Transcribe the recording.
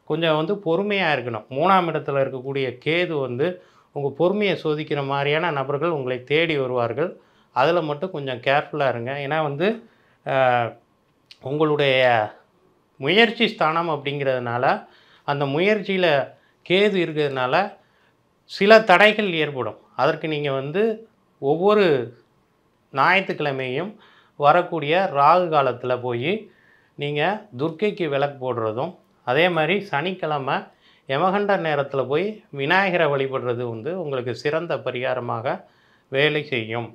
கொஞ்சம் வந்து பொறுமையாக இருக்கணும் மூணாம் இடத்துல இருக்கக்கூடிய கேது வந்து உங்கள் பொறுமையை சோதிக்கிற மாதிரியான நபர்கள் உங்களை தேடி வருவார்கள் அதில் மட்டும் கொஞ்சம் கேர்ஃபுல்லாக இருங்க ஏன்னா வந்து ஆஹ், உங்களுடைய முயற்சி ஸ்தானம் அப்படிங்கிறதுனால அந்த முயற்சியில் கேது இருக்கிறதுனால சில தடைகள் ஏற்படும் அதற்கு நீங்கள் வந்து ஒவ்வொரு ஞாயிற்றுக்கிழமையும் வரக்கூடிய ராகு காலத்தில் போய் நீங்கள் துர்க்கைக்கு விளக்கு போடுறதும் அதே மாதிரி சனிக்கிழமை யமகண்ட நேரத்தில் போய் விநாயகரை வழிபடுறது வந்து உங்களுக்கு சிறந்த பரிகாரமாக வேலை செய்யும்